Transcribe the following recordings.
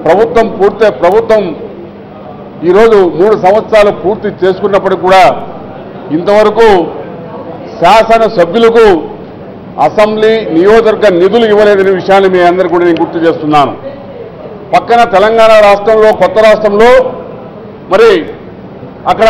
ప్రభుత్వం పూర్తి ప్రభుత్వం ఈరోజు మూడు సంవత్సరాలు పూర్తి చేసుకున్నప్పటికీ కూడా ఇంతవరకు శాసన సభ్యులకు అసెంబ్లీ నియోజకవర్గ నిధులు ఇవ్వలేదనే విషయాన్ని మీ అందరికీ కూడా నేను గుర్తు చేస్తున్నాను పక్కన తెలంగాణ రాష్ట్రంలో కొత్త రాష్ట్రంలో మరి అక్కడ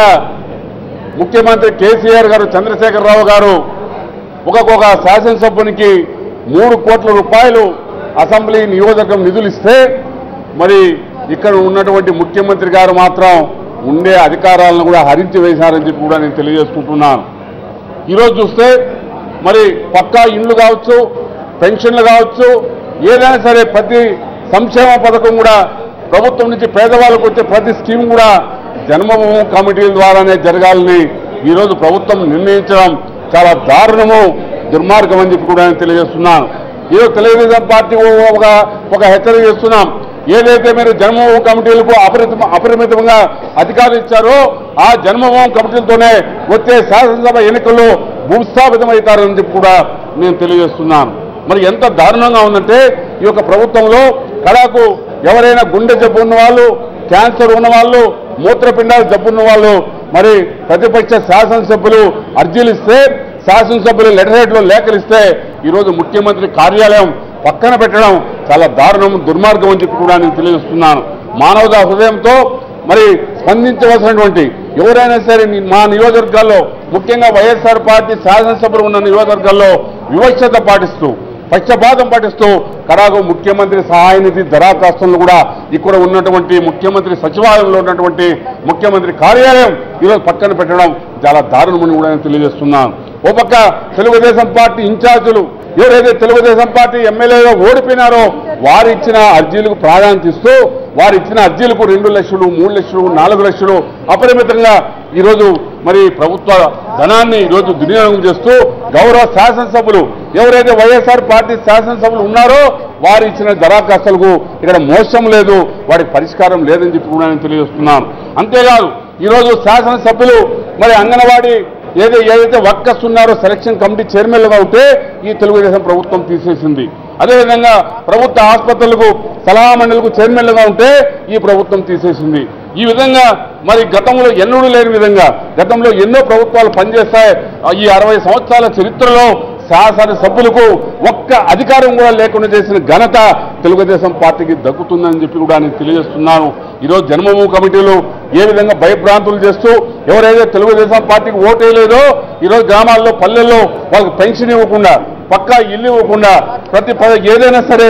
ముఖ్యమంత్రి కేసీఆర్ గారు చంద్రశేఖరరావు గారు ఒక్కొక్క శాసనసభ్యునికి మూడు కోట్ల రూపాయలు అసెంబ్లీ నియోజకవర్గం నిధులు ఇస్తే మరి ఇక్కడ ఉన్నటువంటి ముఖ్యమంత్రి గారు మాత్రం ఉండే అధికారాలను కూడా హరించి వేశారని చెప్పి కూడా నేను తెలియజేసుకుంటున్నాను ఈరోజు చూస్తే మరి పక్కా ఇండ్లు కావచ్చు పెన్షన్లు కావచ్చు ఏదైనా సరే ప్రతి సంక్షేమ పథకం కూడా ప్రభుత్వం నుంచి పేదవాళ్ళకు వచ్చే ప్రతి స్కీమ్ కూడా జన్మభూమి కమిటీల ద్వారానే జరగాలని ఈరోజు ప్రభుత్వం నిర్ణయించడం చాలా దారుణము దుర్మార్గం అని చెప్పి కూడా నేను తెలియజేస్తున్నాను ఈరోజు తెలుగుదేశం పార్టీ ఒక ఒక హెచ్చరిక చేస్తున్నాం ఏదైతే మీరు జన్మభూమి కమిటీలకు అపరిమిత అపరిమితంగా అధికారులు ఇచ్చారో ఆ జన్మభూమి కమిటీలతోనే వచ్చే శాసనసభ ఎన్నికల్లో భూస్థాపితమవుతారని చెప్పి కూడా నేను తెలియజేస్తున్నాను మరి ఎంత దారుణంగా ఉందంటే ఈ యొక్క ప్రభుత్వంలో కళకు ఎవరైనా గుండె జబ్బు ఉన్న వాళ్ళు క్యాన్సర్ ఉన్న వాళ్ళు మూత్రపిండాలు జబ్బు ఉన్న వాళ్ళు మరి ప్రతిపక్ష శాసనసభ్యులు అర్జీలు ఇస్తే శాసనసభ్యులు లెటర్ హెడ్లో లేఖలు ఇస్తే ఈరోజు ముఖ్యమంత్రి కార్యాలయం పక్కన పెట్టడం చాలా దారుణం దుర్మార్గం అని చెప్పి కూడా నేను తెలియజేస్తున్నాను మానవతా హృదయంతో మరి స్పందించవలసినటువంటి ఎవరైనా సరే నీ- మా నియోజకవర్గాల్లో ముఖ్యంగా వైఎస్ఆర్ పార్టీ శాసనసభ్యులు ఉన్న నియోజకవర్గాల్లో వివక్షత పాటిస్తూ పక్షపాతం పాటిస్తూ కడాగు ముఖ్యమంత్రి సహాయ నిధి దరఖాస్తులను కూడా ఇక్కడ ఉన్నటువంటి ముఖ్యమంత్రి సచివాలయంలో ఉన్నటువంటి ముఖ్యమంత్రి కార్యాలయం ఈరోజు పక్కన పెట్టడం చాలా దారుణమని కూడా నేను తెలియజేస్తున్నాను ఓ పక్క తెలుగుదేశం పార్టీ ఇన్ఛార్జీలు ఎవరైతే తెలుగుదేశం పార్టీ ఎమ్మెల్యేగా ఓడిపోయినారో వారు ఇచ్చిన అర్జీలకు ప్రాధాన్యత ఇస్తూ వారు ఇచ్చిన అర్జీలకు రెండు లక్షలు మూడు లక్షలు నాలుగు లక్షలు అపరిమితంగా ఈరోజు మరి ప్రభుత్వ ధనాన్ని ఈరోజు దుర్వినియోగం చేస్తూ గౌరవ శాసనసభ్యులు ఎవరైతే వైఎస్ఆర్ పార్టీ శాసనసభ్యులు ఉన్నారో వారు ఇచ్చిన దరఖాస్తులకు ఇక్కడ మోసం లేదు వాడికి పరిష్కారం లేదని చెప్పి కూడా నేను తెలియజేస్తున్నాను అంతేకాదు ఈరోజు శాసనసభ్యులు మరి అంగన్వాడీ ఏదో ఏదైతే వర్కర్స్ ఉన్నారో సెలక్షన్ కమిటీ చైర్మన్లుగా ఉంటే ఈ తెలుగుదేశం ప్రభుత్వం తీసేసింది అదేవిధంగా ప్రభుత్వ ఆసుపత్రులకు సలహా మండలికు చైర్మన్లుగా ఉంటే ఈ ప్రభుత్వం తీసేసింది ఈ విధంగా మరి గతంలో ఎన్నడూ లేని విధంగా గతంలో ఎన్నో ప్రభుత్వాలు పనిచేస్తాయి ఆ ఈ అరవై సంవత్సరాల చరిత్రలో శాసన సభ్యులకు ఒక్క అధికారం కూడా లేకుండా చేసిన ఘనత తెలుగుదేశం పార్టీకి దక్కుతుందని చెప్పి కూడా నేను తెలియజేస్తున్నాను ఈరోజు జన్మభూమి కమిటీలు ఏ విధంగా భయభ్రాంతులు చేస్తూ ఎవరైతే తెలుగుదేశం పార్టీకి ఓటేయలేదో ఈరోజు గ్రామాల్లో పల్లెల్లో వాళ్ళకి పెన్షన్ ఇవ్వకుండా పక్కా ఇల్లు ఇవ్వకుండా ప్రతి ప- ఏదైనా సరే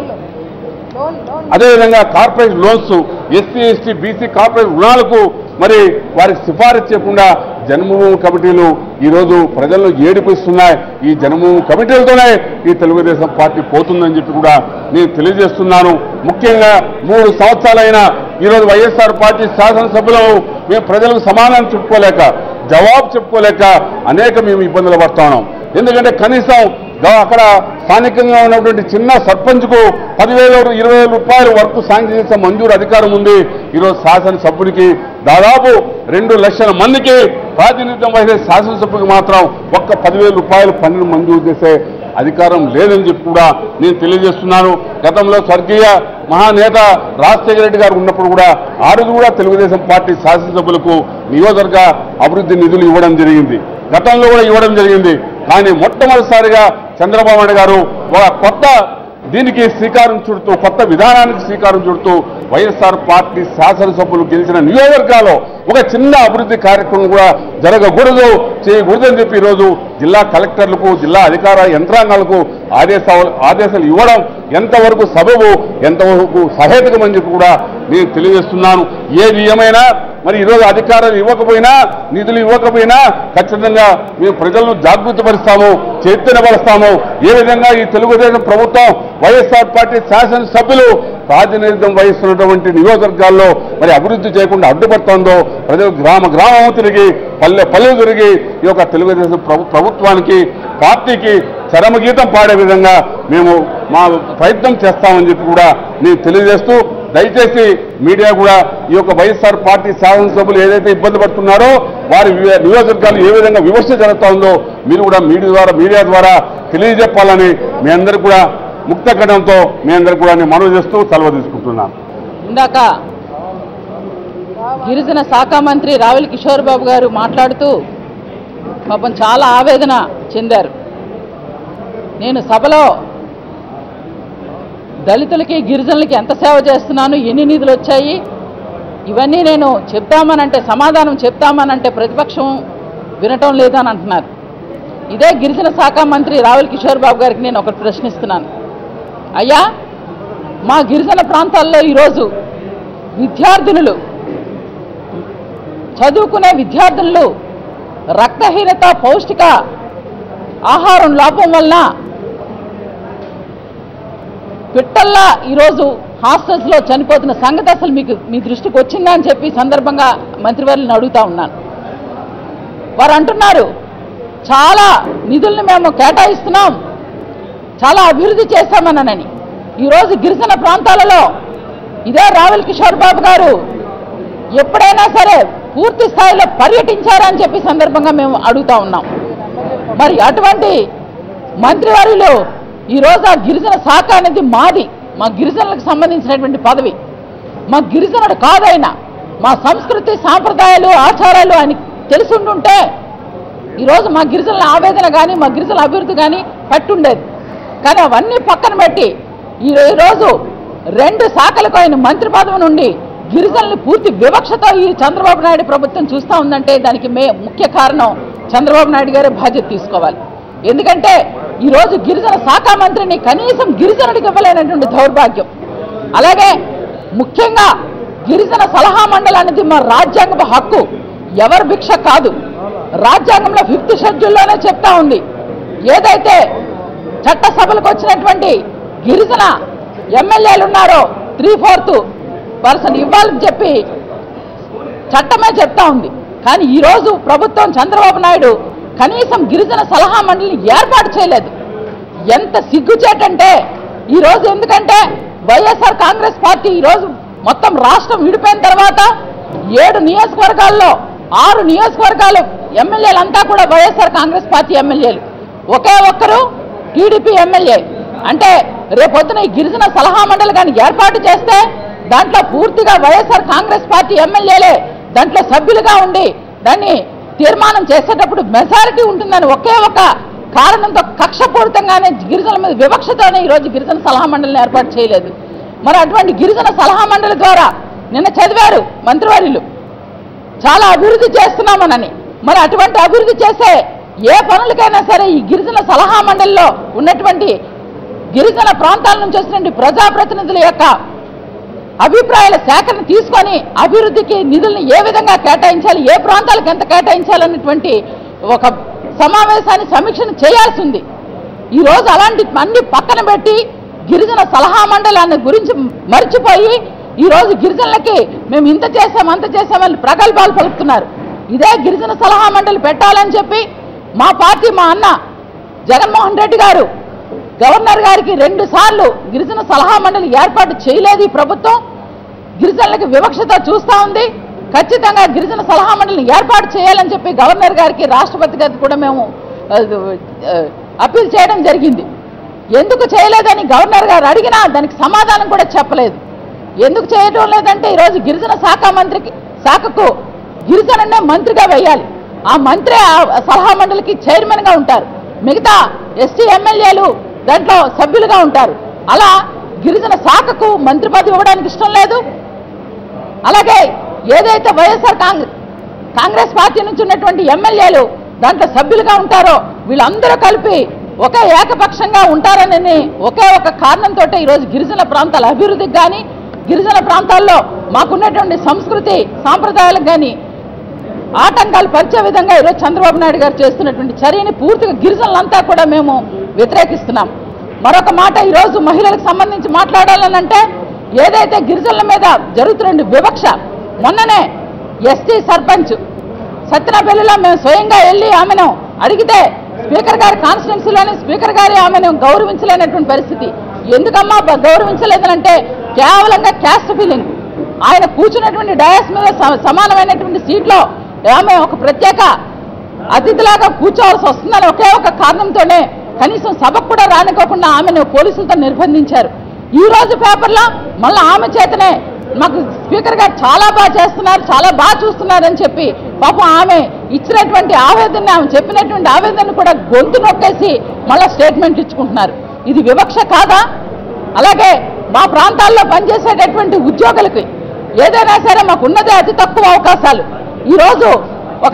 అదేవిధంగా corporate loans SC ST BC corporate రుణాలకు మరి వారికి సిఫారసు చేయకుండా జన్మభూమి కమిటీలు ఈరోజు ప్రజలను ఏడిపిస్తున్నాయి ఈ జన్మభూమి కమిటీలతోనే ఈ తెలుగుదేశం పార్టీ పోతుందని చెప్పి కూడా నేను తెలియజేస్తున్నాను ముఖ్యంగా మూడు సంవత్సరాలైన ఈరోజు వైఎస్ఆర్ పార్టీ శాసనసభ్యులను మేము ప్రజలకు సమాధానం చెప్పుకోలేక జవాబు చెప్పుకోలేక అనేక మేము ఇబ్బందులు పడుతున్నాం ఎందుకంటే కనీసం గా- అక్కడ స్థానికంగా ఉన్నటువంటి చిన్న సర్పంచ్కు పదివేల ఇరవై వేల రూపాయల వరకు శాంక్షన్ చేసే మంజూరు అధికారం ఉంది ఈరోజు శాసనసభ్యునికి దాదాపు రెండు లక్షల మందికి ప్రాతినిధ్యం వహించే శాసనసభ్యునికి మాత్రం ఒక్క పదివేల రూపాయలు పన్నును మంజూరు చేసే అధికారం లేదని చెప్పి కూడా నేను తెలియజేస్తున్నాను గతంలో స్వర్గీయ మహానేత రాజశేఖర రెడ్డి గారు ఉన్నప్పుడు కూడా ఆ రోజు కూడా తెలుగుదేశం పార్టీ శాసనసభ్యులకు నియోజకవర్గ అభివృద్ధి నిధులు ఇవ్వడం జరిగింది గతంలో కూడా ఇవ్వడం జరిగింది కానీ మొట్టమొదటిసారిగా చంద్రబాబు నాయుడు గారు ఒక కొత్త దీనికి శ్రీకారం చుడుతూ కొత్త విధానానికి శ్రీకారం చుడుతూ వైఎస్ఆర్ పార్టీ శాసనసభ్యులు గెలిచిన నియోజకవర్గాల్లో ఒక చిన్న అభివృద్ధి కార్యక్రమం కూడా జరగకూడదు చేయకూడదని చెప్పి ఈరోజు జిల్లా కలెక్టర్లకు జిల్లా అధికార యంత్రాంగాలకు ఆదేశాలు ఆదేశాలు ఇవ్వడం ఎంతవరకు సబబు ఎంతవరకు సహేతుకమని చెప్పి కూడా నేను తెలియజేస్తున్నాను ఏది ఏమైనా మరి ఈరోజు అధికారాలు ఇవ్వకపోయినా నిధులు ఇవ్వకపోయినా ఖచ్చితంగా మేము ప్రజలను జాగృతపరుస్తాము చైతన్యపరుస్తాము ఏ విధంగా ఈ తెలుగుదేశం ప్రభుత్వం వైఎస్ఆర్ పార్టీ శాసనసభ్యులు ప్రాతినిధ్యం వహిస్తున్నటువంటి నియోజకవర్గాల్లో మరి అభివృద్ధి చేయకుండా అడ్డుపడుతోందో ప్రజలు గ్రామ గ్రామం తిరిగి పల్లె పల్లె తిరిగి ఈ యొక్క తెలుగుదేశం ప్రభు ప్రభుత్వానికి పార్టీకి చరమగీతం పాడే విధంగా మేము మా ప్రయత్నం చేస్తామని చెప్పి కూడా నేను తెలియజేస్తూ దయచేసి మీడియా కూడా ఈ యొక్క వైఎస్ఆర్ పార్టీ శాసనసభ్యులు ఏదైతే ఇబ్బంది పడుతున్నారో వారి వి- నియోజకవర్గాలు ఏ విధంగా విమర్శ జరుగుతుందో మీరు కూడా మీడియా ద్వారా మీడియా ద్వారా తెలియజెప్పాలని మీ అందరికీ కూడా ముక్త కణంతో మీ అందరికీ కూడా నేను మనవి చేస్తూ సెలవు తీసుకుంటున్నాను ఇందాక గిరిజన శాఖ మంత్రి రావుల కిషోర్ బాబు గారు మాట్లాడుతూ పాపం చాలా ఆవేదన చెందారు నేను సభలో దళితులకి గిరిజనులకి ఎంత సేవ చేస్తున్నాను ఎన్ని నిధులు వచ్చాయి ఇవన్నీ నేను చెప్తామనంటే సమాధానం చెప్తామనంటే ప్రతిపక్షం వినటం లేదని అంటున్నారు ఇదే గిరిజన శాఖ మంత్రి రావుల కిషోర్ బాబు గారికి నేను ఒకటి ప్రశ్నిస్తున్నాను అయ్యా మా గిరిజన ప్రాంతాల్లో ఈరోజు విద్యార్థినులు చదువుకునే విద్యార్థులు రక్తహీనత పౌష్టిక ఆహారం లోపం వలన పిట్టల్లా ఈరోజు హాస్టల్స్లో చనిపోతున్న సంగతి అసలు మీకు మీ దృష్టికి వచ్చిందా అని చెప్పి ఈ సందర్భంగా మంత్రివర్యులను అడుగుతా ఉన్నాను వారు అంటున్నారు చాలా నిధుల్ని మేము కేటాయిస్తున్నాం చాలా అభివృద్ధి చేశామనని ఈరోజు గిరిజన ప్రాంతాలలో ఇదే రావుల్ కిషోర్ బాబు గారు ఎప్పుడైనా సరే పూర్తి స్థాయిలో పర్యటించారని చెప్పి సందర్భంగా మేము అడుగుతా ఉన్నాం మరి అటువంటి మంత్రివర్యులు ఈరోజు ఆ గిరిజన శాఖ అనేది మాది మా గిరిజనులకు సంబంధించినటువంటి పదవి మా గిరిజనుడు కాదైనా మా సంస్కృతి సాంప్రదాయాలు ఆచారాలు ఆయన తెలిసి ఉండుంటే ఈరోజు మా గిరిజనుల ఆవేదన కానీ మా గిరిజనుల అభివృద్ధి కానీ పట్టుండేది కానీ అవన్నీ పక్కన పెట్టి ఈ ఈరోజు రెండు శాఖలకు ఆయన మంత్రి పదవి నుండి గిరిజనులు పూర్తి వివక్షతో ఈ చంద్రబాబు నాయుడు ప్రభుత్వం చూస్తూ ఉందంటే దానికి మే ముఖ్య కారణం చంద్రబాబు నాయుడు గారే బాధ్యత తీసుకోవాలి ఎందుకంటే ఈరోజు గిరిజన శాఖ మంత్రిని కనీసం గిరిజనుడికి ఇవ్వలేనటువంటి దౌర్భాగ్యం అలాగే ముఖ్యంగా గిరిజన సలహా మండలి అనేది మా రాజ్యాంగపు హక్కు ఎవరి భిక్ష కాదు రాజ్యాంగంలో ఫిఫ్త్ షెడ్యూల్లోనే చెప్తా ఉంది ఏదైతే చట్టసభలకు వచ్చినటువంటి గిరిజన ఎమ్మెల్యేలు ఉన్నారో త్రీ ఫోర్త్ పర్సన్ ఇవ్వాలని చెప్పి చట్టమే చెప్తా ఉంది కానీ ఈరోజు ప్రభుత్వం చంద్రబాబు నాయుడు కనీసం గిరిజన సలహా మండలిని ఏర్పాటు చేయలేదు ఎంత సిగ్గుచేటంటే ఈరోజు ఎందుకంటే వైఎస్ఆర్ కాంగ్రెస్ పార్టీ ఈరోజు మొత్తం రాష్ట్రం విడిపోయిన తర్వాత ఏడు నియోజకవర్గాల్లో ఆరు నియోజకవర్గాలు ఎమ్మెల్యేలంతా కూడా వైఎస్ఆర్ కాంగ్రెస్ పార్టీ ఎమ్మెల్యేలు ఒకే ఒక్కరు టీడీపీ ఎమ్మెల్యే అంటే రేపొద్దున ఈ గిరిజన సలహా మండలి కానీ ఏర్పాటు చేస్తే దాంట్లో పూర్తిగా వైఎస్ఆర్ కాంగ్రెస్ పార్టీ ఎమ్మెల్యేలే దాంట్లో సభ్యులుగా ఉండి దాన్ని తీర్మానం చేసేటప్పుడు మెజారిటీ ఉంటుందని ఒకే ఒక కారణంతో కక్షపూరితంగానే గిరిజనుల మీద వివక్షతోనే ఈరోజు గిరిజన సలహా మండలిని ఏర్పాటు చేయలేదు మరి అటువంటి గిరిజన సలహా మండలి ద్వారా నిన్న చదివారు మంత్రివర్యులు చాలా అభివృద్ధి చేస్తున్నామనని మరి అటువంటి అభివృద్ధి చేసే ఏ పనులకైనా సరే ఈ గిరిజన సలహా మండలిలో ఉన్నటువంటి గిరిజన ప్రాంతాల నుంచి వచ్చినటువంటి ప్రజాప్రతినిధుల యొక్క అభిప్రాయాల సేకరణ తీసుకొని అభివృద్ధికి నిధుల్ని ఏ విధంగా కేటాయించాలి ఏ ప్రాంతాలకు ఎంత కేటాయించాలన్నటువంటి ఒక సమావేశాన్ని సమీక్షను చేయాల్సి ఉంది ఈ రోజు అలాంటి అన్ని పక్కన పెట్టి గిరిజన సలహా మండలాన్ని గురించి మర్చిపోయి ఈ రోజు గిరిజనులకి మేము ఇంత చేసాం అంత చేసామని ప్రగల్భాలు పలుకుతున్నారు ఇదే గిరిజన సలహా మండలి పెట్టాలని చెప్పి మా పార్టీ మా అన్న జగన్మోహన్ రెడ్డి గారు గవర్నర్ గారికి రెండు సార్లు గిరిజన సలహా మండలి ఏర్పాటు చేయలేదు ఈ ప్రభుత్వం గిరిజనులకు వివక్షత చూస్తూ ఉంది ఖచ్చితంగా గిరిజన సలహా మండలిని ఏర్పాటు చేయాలని చెప్పి గవర్నర్ గారికి రాష్ట్రపతి గారికి కూడా మేము ఆ, ఆ, అప్పీల్ చేయడం జరిగింది ఎందుకు చేయలేదని గవర్నర్ గారు అడిగినా దానికి సమాధానం కూడా చెప్పలేదు ఎందుకు చేయడం లేదంటే ఈరోజు గిరిజన శాఖ మంత్రికి శాఖకు గిరిజననే మంత్రిగా వేయాలి ఆ మంత్రి ఆ సలహా మండలికి చైర్మన్గా ఉంటారు మిగతా ఎస్టీ ఎమ్మెల్యేలు దాంట్లో సభ్యులుగా ఉంటారు అలా గిరిజన శాఖకు మంత్రి పదవి ఇవ్వడానికి ఇష్టం లేదు అలాగే ఏదైతే వైఎస్ఆర్ కాంగ్రెస్ కాంగ్రెస్ పార్టీ నుంచి ఉన్నటువంటి ఎమ్మెల్యేలు దాంట్లో సభ్యులుగా ఉంటారో వీళ్ళందరూ కలిపి ఒకే ఏకపక్షంగా ఉంటారని ఒకే ఒక కారణంతో ఈరోజు గిరిజన ప్రాంతాల అభివృద్ధికి కానీ గిరిజన ప్రాంతాల్లో మాకున్నటువంటి సంస్కృతి సాంప్రదాయాలకు కానీ ఆటంకాలు పరిచే విధంగా ఈరోజు చంద్రబాబు నాయుడు గారు చేస్తున్నటువంటి చర్యని పూర్తిగా గిరిజనులంతా కూడా మేము వ్యతిరేకిస్తున్నాం మరొక మాట ఈరోజు మహిళలకు సంబంధించి మాట్లాడాలనంటే ఏదైతే గిరిజనుల మీద జరుగుతున్న వివక్ష మొన్ననే ఎస్టీ సర్పంచ్ సత్యనపల్లిలో మేము స్వయంగా వెళ్ళి ఆమెను అడిగితే స్పీకర్ గారి కాన్స్టిట్యున్సీలోని స్పీకర్ గారి ఆమెను గౌరవించలేనటువంటి పరిస్థితి ఎందుకమ్మా బ- గౌరవించలేదనంటే కేవలంగా క్యాస్ట్ ఫీలింగ్ ఆయన కూర్చున్నటువంటి డయాస్ మీద స- సమానమైనటువంటి సీట్లో ఆమె ఒక ప్రత్యేక అతిథిలాగా కూర్చోవాల్సి వస్తుందని ఒకే ఒక కారణంతోనే కనీసం సభకు కూడా రానికోకుండా ఆమెను పోలీసులతో నిర్బంధించారు ఈ రోజు పేపర్లో మళ్ళీ ఆమె చేతనే మాకు స్పీకర్ గారు చాలా బాగా చేస్తున్నారు చాలా బాగా చూస్తున్నారని చెప్పి పాపం ఆమె ఇచ్చినటువంటి ఆవేదన ఆమె చెప్పినటువంటి ఆవేదన కూడా గొంతు నొక్కేసి మళ్ళా స్టేట్మెంట్ ఇచ్చుకుంటున్నారు ఇది వివక్ష కాదా అలాగే మా ప్రాంతాల్లో పనిచేసేటటువంటి ఉద్యోగులకి ఏదైనా సరే మాకు ఉన్నదే అతి తక్కువ అవకాశాలు ఈరోజు ఒక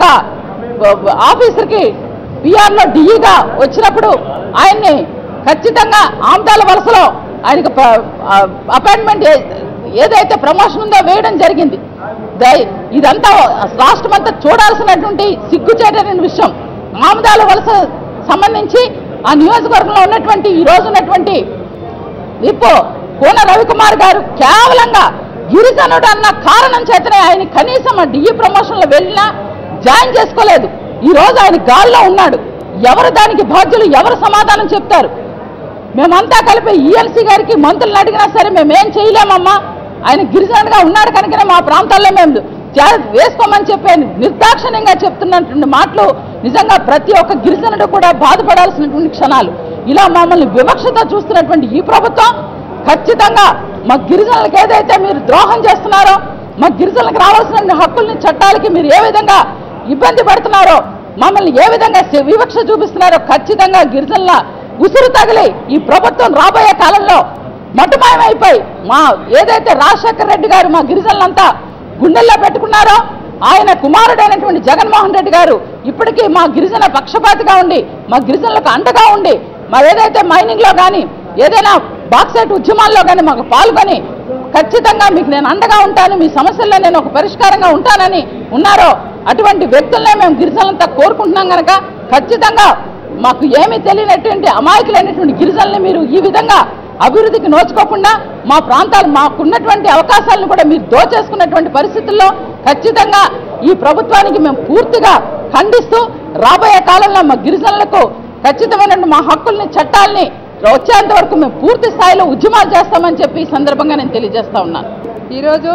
ఆఫీసర్కి పిఆర్లో డిఈగా వచ్చినప్పుడు ఆయన్ని ఖచ్చితంగా ఆమ్దాల వలసలో ఆయనకు అపాయింట్మెంట్ ఏదైతే ప్రమోషన్ ఉందో వేయడం జరిగింది దయ- ఇదంతా రాష్ట్రం అంతా చూడాల్సినటువంటి సిగ్గుచేటైన విషయం ఆముదాల వలస సంబంధించి ఆ నియోజకవర్గంలో ఉన్నటువంటి ఈ రోజు ఉన్నటువంటి విప్పు కోన రవికుమార్ గారు కేవలంగా గిరిజనుడు అన్న కారణం చేతనే ఆయన కనీసం ఆ డిఈ ప్రమోషన్లో వెళ్ళినా జాయిన్ చేసుకోలేదు ఈ రోజు ఆయన గాల్లో ఉన్నాడు ఎవరు దానికి బాధ్యులు ఎవరు సమాధానం చెప్తారు మేమంతా కలిపి ఈఎల్సీ గారికి మంత్రులను అడిగినా సరే మేమేం చేయలేమమ్మా ఆయన గిరిజనుడుగా ఉన్నాడు కనుకనే మా ప్రాంతాల్లో మేము చే- వేసుకోమని చెప్పి ఆయన నిర్దాక్షిణ్యంగా చెప్తున్నటువంటి మాటలు నిజంగా ప్రతి ఒక్క గిరిజనుడు కూడా బాధపడాల్సినటువంటి క్షణాలు ఇలా మమ్మల్ని వివక్షతో చూస్తున్నటువంటి ఈ ప్రభుత్వం ఖచ్చితంగా మా గిరిజనులకు ఏదైతే మీరు ద్రోహం చేస్తున్నారో మా గిరిజనులకు రావాల్సిన హక్కుల్ని చట్టాలకి మీరు ఏ విధంగా ఇబ్బంది పడుతున్నారో మమ్మల్ని ఏ విధంగా శ- వివక్ష చూపిస్తున్నారో ఖచ్చితంగా గిరిజనుల ఉసురు తగిలి ఈ ప్రభుత్వం రాబోయే కాలంలో మటుమాయమైపోయి మా ఏదైతే రాజశేఖర రెడ్డి గారు మా గిరిజనులంతా గుండెల్లో పెట్టుకున్నారో ఆయన కుమారుడైనటువంటి జగన్మోహన్ రెడ్డి గారు ఇప్పటికీ మా గిరిజన పక్షపాతిగా ఉండి మా గిరిజనులకు అండగా ఉండి మా ఏదైతే మైనింగ్లో కానీ ఏదైనా బాక్సైట్ ఉద్యమాల్లో కానీ మాకు పాల్గొని ఖచ్చితంగా మీకు నేను అండగా ఉంటాను మీ సమస్యల్లో నేను ఒక పరిష్కారంగా ఉంటానని ఉన్నారో అటువంటి వ్యక్తులనే మేము గిరిజనులంతా కోరుకుంటున్నాం కనుక ఖచ్చితంగా మాకు ఏమీ తెలియనటువంటి అమాయకులైనటువంటి గిరిజనుల్ని మీరు ఈ విధంగా అభివృద్ధికి నోచుకోకుండా మా ప్రాంతాలు మాకున్నటువంటి అవకాశాలను కూడా మీరు దోచేసుకున్నటువంటి పరిస్థితుల్లో ఖచ్చితంగా ఈ ప్రభుత్వానికి మేము పూర్తిగా ఖండిస్తూ రాబోయే కాలంలో మా గిరిజనులకు ఖచ్చితమైనటువంటి మా హక్కుల్ని చట్టాలని వచ్చేంత వరకు మేము పూర్తి స్థాయిలో ఉద్యమాలు చేస్తామని చెప్పి ఈ సందర్భంగా నేను తెలియజేస్తా ఉన్నాను ఈరోజు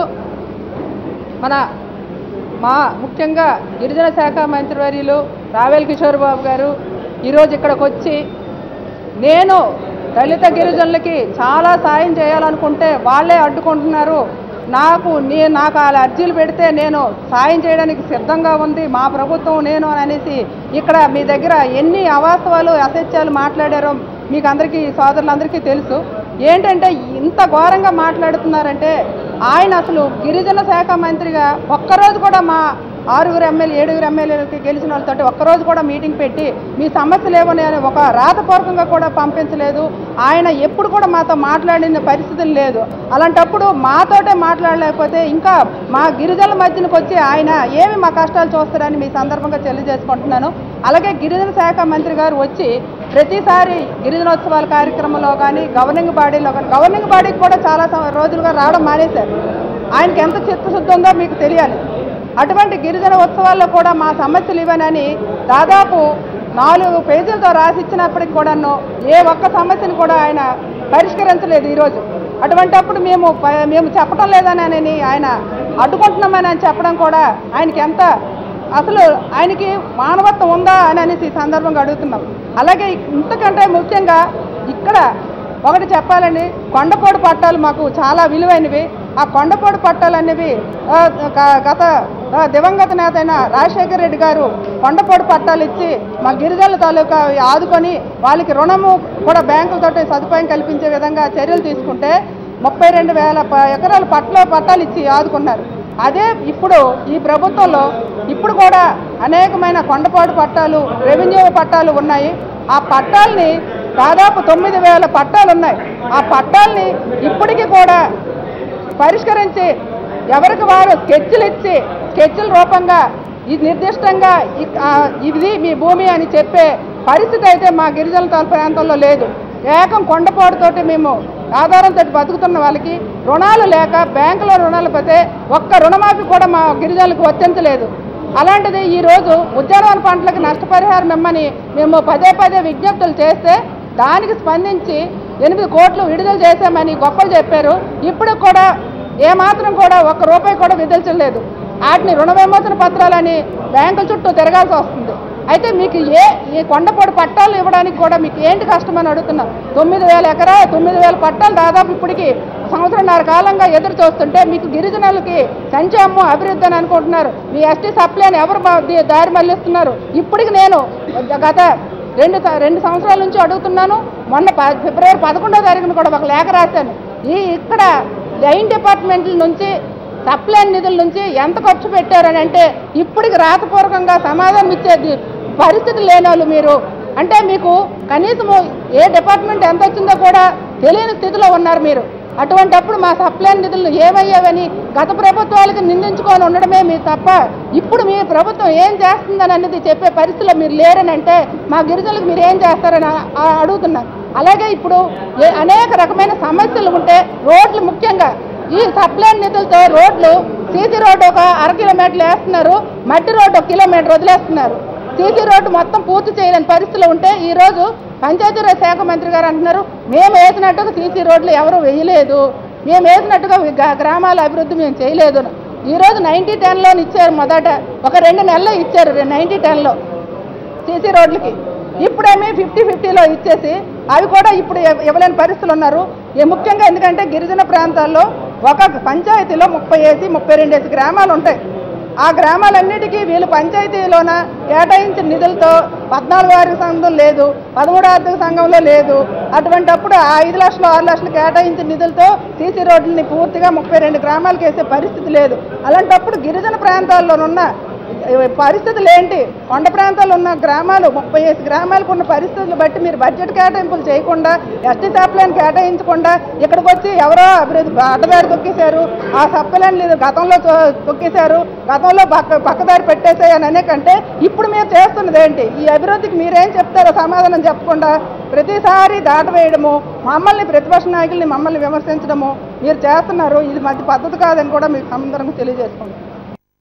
మన మా ముఖ్యంగా గిరిజన శాఖ మంత్రివర్యులు రావెల్ కిషోర్ బాబు గారు ఈరోజు ఇక్కడికి వచ్చి నేను దళిత గిరిజనులకి చాలా సాయం చేయాలనుకుంటే వాళ్ళే అడ్డుకుంటున్నారు నాకు నే నాకు వాళ్ళ అర్జీలు పెడితే నేను సాయం చేయడానికి సిద్ధంగా ఉంది మా ప్రభుత్వం నేను అని అనేసి ఇక్కడ మీ దగ్గర ఎన్ని అవాస్తవాలు అసత్యాలు మాట్లాడారో మీకు అందరికీ సోదరులందరికీ తెలుసు ఏంటంటే ఇంత ఘోరంగా మాట్లాడుతున్నారంటే ఆయన అసలు గిరిజన శాఖ మంత్రిగా ఒక్కరోజు కూడా మా ఆరుగురు ఎమ్మెల్యే ఏడుగురు ఎమ్మెల్యేలకి గెలిచిన వాళ్ళతో ఒక్కరోజు కూడా మీటింగ్ పెట్టి మీ సమస్యలు ఏమని అని ఒక రాతపూర్వకంగా కూడా పంపించలేదు ఆయన ఎప్పుడు కూడా మాతో మాట్లాడిన పరిస్థితులు లేదు అలాంటప్పుడు మాతోటే మాట్లాడలేకపోతే ఇంకా మా గిరిజనుల మధ్యనకు వచ్చి ఆయన ఏమి మా కష్టాలు చూస్తారని మీ సందర్భంగా తెలియజేసుకుంటున్నాను అలాగే గిరిజన శాఖ మంత్రి గారు వచ్చి ప్రతిసారి గిరిజనోత్సవాల కార్యక్రమంలో కానీ గవర్నింగ్ బాడీలో కానీ గవర్నింగ్ బాడీకి కూడా చాలా సం- రోజులుగా రావడం మానేశారు ఆయనకి ఎంత చిత్తశుద్ధి ఉందో మీకు తెలియాలి అటువంటి గిరిజన ఉత్సవాల్లో కూడా మా సమస్యలు ఇవ్వనని దాదాపు నాలుగు పేజీలతో రాసిచ్చినప్పటికి కూడాను ఏ ఒక్క సమస్యను కూడా ఆయన పరిష్కరించలేదు ఈరోజు అటువంటప్పుడు మేము ప- మేము చెప్పడం లేదని అని ఆయన అడ్డుకుంటున్నామని అని చెప్పడం కూడా ఆయనకి ఎంత అసలు ఆయనకి మానవత్వం ఉందా అని అనేసి ఈ సందర్భంగా అడుగుతున్నాం అలాగే ఇంతకంటే ముఖ్యంగా ఇక్కడ ఒకటి చెప్పాలండి కొండపోడు పట్టాలు మాకు చాలా విలువైనవి ఆ కొండపోడు పట్టాలు అనేవి ఆ, గ- గత ఆ, దివంగత నేత అయిన రాజశేఖర రెడ్డి గారు కొండపోడు పట్టాలు ఇచ్చి మా గిరిజనుల తాలూకా ఆదుకొని వాళ్ళకి రుణము కూడా బ్యాంకులతో సదుపాయం కల్పించే విధంగా చర్యలు తీసుకుంటే ముప్పై రెండు వేల ప- ఎకరాల పట్ల పట్టాలు ఇచ్చి ఆదుకున్నారు అదే ఇప్పుడు ఈ ప్రభుత్వంలో ఇప్పుడు కూడా అనేకమైన కొండపాడు పట్టాలు రెవెన్యూ పట్టాలు ఉన్నాయి ఆ పట్టాలని దాదాపు తొమ్మిది వేల పట్టాలు ఉన్నాయి ఆ పట్టాలని ఇప్పటికీ కూడా పరిష్కరించి ఎవరికి వారు స్కెచ్లు ఇచ్చి స్కెచ్ల రూపంగా ఇది నిర్దిష్టంగా ఇ- ఆ, ఇది మీ భూమి అని చెప్పే పరిస్థితి అయితే మా గిరిజన తా- ప్రాంతంలో లేదు ఏకం కొండపాడుతోటి మేము ఆధారంతో బతుకుతున్న వాళ్ళకి రుణాలు లేక బ్యాంకులో రుణాలు పోతే ఒక్క రుణమాఫీ కూడా మా గిరిజనులకు వర్తించలేదు అలాంటిది ఈరోజు ఉద్యానవన పంటలకు నష్టపరిహారం ఇమ్మని మేము పదే పదే విజ్ఞప్తులు చేస్తే దానికి స్పందించి ఎనిమిది కోట్లు విడుదల చేశామని గొప్పలు చెప్పారు ఇప్పుడు కూడా ఏమాత్రం కూడా ఒక్క రూపాయి కూడా విధించలేదు వాటిని రుణ విమోచన పత్రాలని బ్యాంకుల చుట్టూ తిరగాల్సి వస్తుంది అయితే మీకు ఏ ఈ కొండపోడు పట్టాలు ఇవ్వడానికి కూడా మీకు ఏంటి కష్టం అని అడుగుతున్నా తొమ్మిది వేల ఎకరా తొమ్మిది వేల పట్టాలు దాదాపు ఇప్పటికి సంవత్సరంన్నర కాలంగా ఎదురు చూస్తుంటే మీకు గిరిజనులకి సంక్షేమం అభివృద్ధి అని అనుకుంటున్నారు మీ ఎస్టీ సప్లైని ఎవరు బా- ది- దారి మళ్ళిస్తున్నారు ఇప్పటికి నేను గత రెండు స- రెండు సంవత్సరాల నుంచి అడుగుతున్నాను మొన్న ప- ఫిబ్రవరి పదకొండో తారీఖున కూడా ఒక లేఖ రాశాను ఈ ఇక్కడ లైన్ డిపార్ట్మెంట్ల నుంచి సప్లై నిధుల నుంచి ఎంత ఖర్చు పెట్టారని అంటే ఇప్పటికి రాతపూర్వకంగా సమాధానం ఇచ్చేది పరిస్థితి లేని వాళ్ళు మీరు అంటే మీకు కనీసము ఏ డిపార్ట్మెంట్ ఎంత వచ్చిందో కూడా తెలియని స్థితిలో ఉన్నారు మీరు అటువంటప్పుడు మా సప్లై నిధులు ఏమయ్యావని గత ప్రభుత్వాలకు నిందించుకొని ఉండడమే మీ తప్ప ఇప్పుడు మీ ప్రభుత్వం ఏం చేస్తుందని అనేది చెప్పే పరిస్థితిలో మీరు లేరని అంటే మా గిరిజనులకు మీరు ఏం చేస్తారని ఆ- ఆ- అడుగుతున్నాను అలాగే ఇప్పుడు ఏ- అనేక రకమైన సమస్యలు ఉంటే రోడ్లు ముఖ్యంగా ఈ సప్లై నిధులతో రోడ్లు సీసీ రోడ్డు ఒక అర కిలోమీటర్లు వేస్తున్నారు మట్టి రోడ్డు ఒక కిలోమీటర్ వదిలేస్తున్నారు సీసీ రోడ్డు మొత్తం పూర్తి చేయలేని పరిస్థితిలో ఉంటే ఈ రోజు పంచాయతీరాజ్ శాఖ మంత్రి గారు అంటున్నారు మేము వేసినట్టుగా సీసీ రోడ్లు ఎవరు వేయలేదు మేము వేసినట్టుగా గ్రా- గ్రామాల అభివృద్ధి మేము చేయలేదు అని. ఈ రోజు నైన్టీ టెన్లో ఇచ్చారు మొదట ఒక రెండు నెలలు ఇచ్చారు నైన్టీ టెన్లో సీసీ రోడ్లకి ఇప్పుడేమీ ఫిఫ్టీ ఫిఫ్టీలో ఇచ్చేసి అవి కూడా ఇప్పుడు ఇవ్వ- ఇవ్వలేని పరిస్థితులు ఉన్నారు ఈ ముఖ్యంగా ఎందుకంటే గిరిజన ప్రాంతాల్లో ఒక పంచాయతీలో ముప్పై వేసి ముప్పై రెండు వేసి గ్రామాలు ఉంటాయి ఆ గ్రామాలన్నిటికీ వీళ్ళు పంచాయతీలోన కేటాయించిన నిధులతో పద్నాలుగు ఆర్థిక సంఘం లేదు పదమూడు ఆర్థిక సంఘంలో లేదు అటువంటప్పుడు ఆ ఐదు లక్షలు ఆరు లక్షలు కేటాయించిన నిధులతో సీసీ రోడ్లని పూర్తిగా ముప్పై రెండు గ్రామాలకు వేసే పరిస్థితి లేదు అలాంటప్పుడు గిరిజన ప్రాంతాల్లోనున్న పరిస్థితులు ఏంటి కొండ ప్రాంతాల్లో ఉన్న గ్రామాలు ముప్పై ఐదు గ్రామాలకు ఉన్న పరిస్థితులు బట్టి మీరు బడ్జెట్ కేటాయింపులు చేయకుండా ఎస్టీ సప్లైని కేటాయించకుండా ఇక్కడికి వచ్చి ఎవరో అభివృద్ధి అడ్డదారి తొక్కేశారు ఆ సప్లైని లేదు గతంలో తొ- తొక్కేశారు గతంలో పక్క పక్కదారి పెట్టేశాయి అని అనే కంటే ఇప్పుడు మీరు చేస్తున్నది ఏంటి ఈ అభివృద్ధికి మీరేం చెప్తారో సమాధానం చెప్పకుండా ప్రతిసారి దాటవేయడము మమ్మల్ని ప్రతిపక్ష నాయకుల్ని మమ్మల్ని విమర్శించడము మీరు చేస్తున్నారు ఇది మంచి పద్ధతి కాదని కూడా మీకు అందరం తెలియజేసుకుంటాం